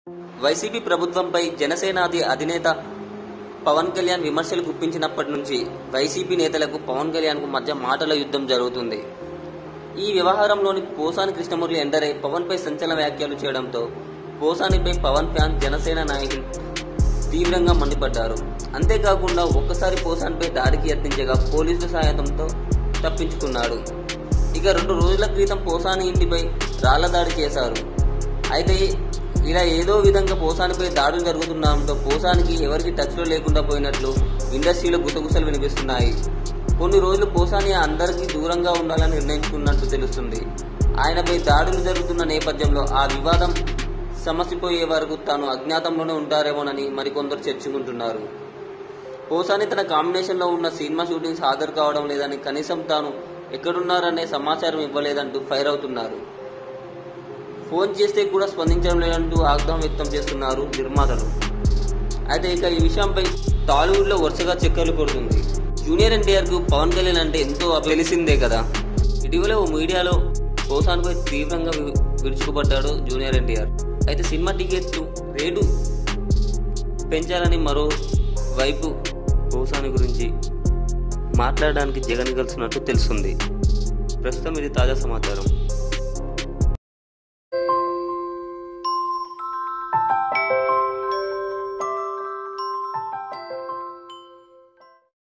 YCP ప్రభుత్వంపై జనసేనాది అధినేత పవన్ కళ్యాణ్ విమర్శలు గుప్పించినప్పటి నుంచి వైసీపీ నేతలకు పవన్ కళ్యాణ్కు మధ్య మాటల యుద్ధం జరుగుతుంది ఈ వ్యవహారంలోని పోసాని కృష్ణమూర్తి ఎండరై పవన్పై సంచలన వ్యాఖ్యలు చేయడంతో పోసానిపై పవన్ ఫ్యాన్ జనసేన నాయకులు తీవ్రంగా మండిపడ్డారు అంతేకాకుండా ఒక్కసారి పోసానిపై దాడికి యత్నించగా పోలీసుల సహాయంతో తప్పించుకున్నాడు ఇక రెండు రోజుల క్రితం పోసాని ఇంటిపై రాళ్ల దాడి చేశారు అయితే ఇలా ఏదో విధంగా పోసానిపై దాడులు జరుగుతుండడంతో పోసానికి ఎవరికి టచ్లో లేకుండా పోయినట్లు ఇండస్ట్రీలో గుసగుసలు వినిపిస్తున్నాయి కొన్ని రోజులు పోసాని అందరికీ దూరంగా ఉండాలని నిర్ణయించుకున్నట్టు తెలుస్తుంది ఆయనపై దాడులు జరుగుతున్న నేపథ్యంలో ఆ వివాదం సమసిపోయే వరకు తాను అజ్ఞాతంలోనే ఉంటారేమోనని మరికొందరు చర్చించుకుంటున్నారు పోసాని తన కాంబినేషన్లో ఉన్న సినిమా షూటింగ్స్ హాజరు కావడం లేదని కనీసం తాను ఎక్కడున్నారనే సమాచారం ఇవ్వలేదంటూ ఫైర్ అవుతున్నారు ఫోన్ చేస్తే కూడా స్పందించడం లేదంటూ ఆగ్రహం వ్యక్తం చేస్తున్నారు నిర్మాతలు అయితే ఇక ఈ విషయంపై టాలీవుడ్లో వరుసగా చక్కర్లు కొడుతుంది జూనియర్ ఎన్టీఆర్కు పవన్ కళ్యాణ్ అంటే ఎంతో తెలిసిందే కదా ఇటీవల ఓ మీడియాలో పోసాన్పై తీవ్రంగా వి- విరుచుకుపడ్డాడు జూనియర్ ఎన్టీఆర్ అయితే సినిమా టికెట్లు రేటు పెంచాలని మరో వైపు పోసాని గురించి మాట్లాడడానికి జగన్ కలిసినట్టు తెలుస్తుంది ప్రస్తుతం ఇది తాజా సమాచారం